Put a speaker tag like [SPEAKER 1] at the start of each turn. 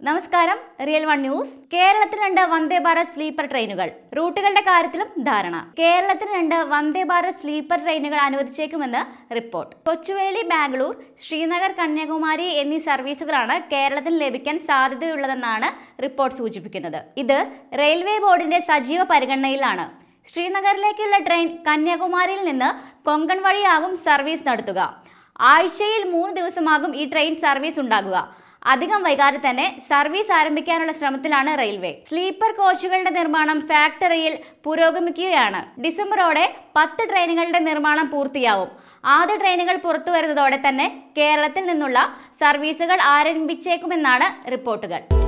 [SPEAKER 1] നമസ്കാരം real one news കേരളത്തിന് രണ്ട് വന്ദേ ഭാരത് സ്ലീപ്പർ ട്രെയിനുകൾ റൂട്ടുകളുടെ കാര്യത്തിലും ധാരണ കേരളത്തിന് രണ്ട് വന്ദേ ഭാരത് സ്ലീപ്പർ ട്രെയിനുകൾ അനുവദിച്ചേക്കുമെന്ന് റിപ്പോർട്ട് കൊച്ചുവേളി ബാംഗ്ലൂർ ശ്രീനഗർ കന്യാകുമാരി എന്നീ സർവീസുകളാണ് കേരളത്തിന് ലഭിക്കാൻ സാധ്യതയുള്ളതെന്നാണ് റിപ്പോർട്ട് സൂചിപ്പിക്കുന്നത് ഇത് റെയിൽവേ ബോർഡിന്റെ സജീവ പരിഗണനയിലാണ് ശ്രീനഗറിലേക്കുള്ള ട്രെയിൻ കന്യാകുമാരിയിൽ നിന്ന് കൊങ്കൺ വഴിയാകും സർവീസ് നടത്തുക ആഴ്ചയിൽ മൂന്ന് ദിവസമാകും ഈ ട്രെയിൻ സർവീസ് ഉണ്ടാകുക അധികം വൈകാതെ തന്നെ സർവീസ് ആരംഭിക്കാനുള്ള ശ്രമത്തിലാണ് റെയിൽവേ സ്ലീപ്പർ കോച്ചുകളുടെ നിർമ്മാണം ഫാക്ടറിയിൽ പുരോഗമിക്കുകയാണ് ഡിസംബറോടെ പത്ത് ട്രെയിനുകളുടെ നിർമ്മാണം പൂർത്തിയാവും ആദ്യ ട്രെയിനുകൾ പുറത്തു വരുന്നതോടെ തന്നെ കേരളത്തിൽ നിന്നുള്ള സർവീസുകൾ ആരംഭിച്ചേക്കുമെന്നാണ് റിപ്പോർട്ടുകൾ